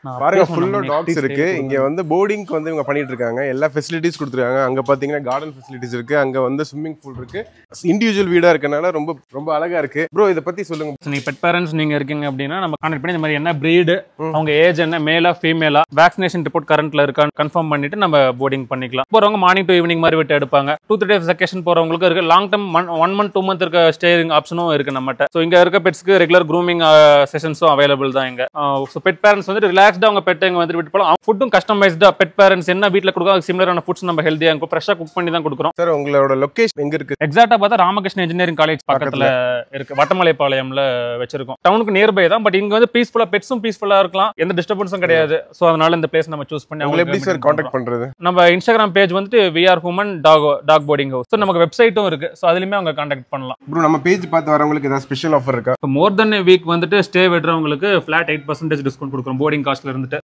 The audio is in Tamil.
நான் பாருங்க அப்பயே ஃபுல்லா சொன்னேன், டாக்ஸ் next இருக்கு stage இங்க வந்து போர்டிங்க்கு வந்து இவங்க பண்ணிட்டு இருக்காங்க எல்லா ஃபெசிலிட்டிஸ் கொடுத்துருக்காங்க அங்க பாத்தீங்கன்னா கார்டன் ஃபெசிலிட்டிஸ் இருக்கு அங்க வந்து ஸ்விம்மிங் பூல் இருக்கு இண்டிவிஜுவல் வீடா இருக்கனால ரொம்ப ரொம்ப அழகா இருக்கு ப்ரோ இத பத்தி சொல்லுங்க So, நீங்க பெட் பேரண்ட்ஸ் நீங்க இருக்கீங்க அப்படின்னா நம்ம கான்டாக்ட் பண்ணி இந்த மாதிரி என்ன பிரீடு ம். அவங்க ஏஜ் என்ன மேலா ஃபீமேலா வேக்சினேஷன் ரிப்போர்ட் கரண்ட்ல இருக்கான்னு கன்ஃபார்ம் பண்ணிட்டு நம்ம போர்டிங் பண்ணிக்கலாம் போறவங்க மார்னிங் டு ஈவினிங் மாதிரி விட்டு எடுப்பாங்க டூ த்ரீ டேஸ் வெக்கேஷன் போறவங்களுக்கு இருக்கு long term one month two month இருக்க ஸ்டேயிங் ஆப்ஷனும் இருக்கு நம்மகிட்ட ஸோ இங்க இருக்க பெட்ஸ்க்கு ரெகுலர் க்ரூமிங் செஷன்ஸும் அவைலபிள் தான் இங்க ஸோ பெட் பேரண்ட்ஸ் வந்து ரிலாக்ஸ்டா அவங்க பெட் இங்க வந்து விட்டு போகலாம் ஃபுட்டும் கஸ்டமைஸ்டா பெட் பேரண்ட்ஸ் என்ன வீட்டில் கொடுக்கும் அதுக்கு சிமிலரான ஃபுட்ஸ் நம்ம ஹெல்த்தியாக இருக்கும் ஃப்ரெஷ்ஷாக குக் பண்ணி தான் கொடுக்குறோம் சார் உங்களோட லொகேஷன் எங்க இருக்கு எக்ஸாக்டா பார்த்தா ராமகிருஷ்ண இன்ஜினியரிங் காலேஜ் பக்கத்துல இருக்கு வட்டமலைப்பாளையம்ல வச்சிருக்கோம் டவுனுக்கு நியர்பை தான் பட் இங்க வந்து பீஸ்ஃபுல்லா பெட்ஸும் பீஸ்ஃபுல்லா இருக்கலாம் எந்த டிஸ்டர்பன்ஸும் கிடையாது சோ அதனால இந்த பிளேஸ் நம்ம சூஸ் பண்ணி உங்களை அவங்களுக்கு எப்படி சார் maintain காண்டாக்ட் பண்றோம். பண்றது நம்ம இன்ஸ்டாகிராம் பேஜ் வந்துட்டு VR human dog dog boarding house so நமக்கு வெப்சைட்டும் இருக்கு ஸோ அதுலயுமே அவங்க காண்டாக்ட் பண்ணலாம் ப்ரோ நம்ம பேஜ் பார்த்து வரவங்களுக்கு ஏதாவது ஸ்பெஷல் ஆஃபர் இருக்கா இப்போ மோர் தென் வீக் வந்துட்டு ஸ்டே விடுறவங்களுக்கு ஃபிளாட் எயிட் பர்சன்டேஜ் டிஸ்கவுண்ட் கொடுக்குறோம் போர்டிங் காஸ்ட்ல இருந்துட்டு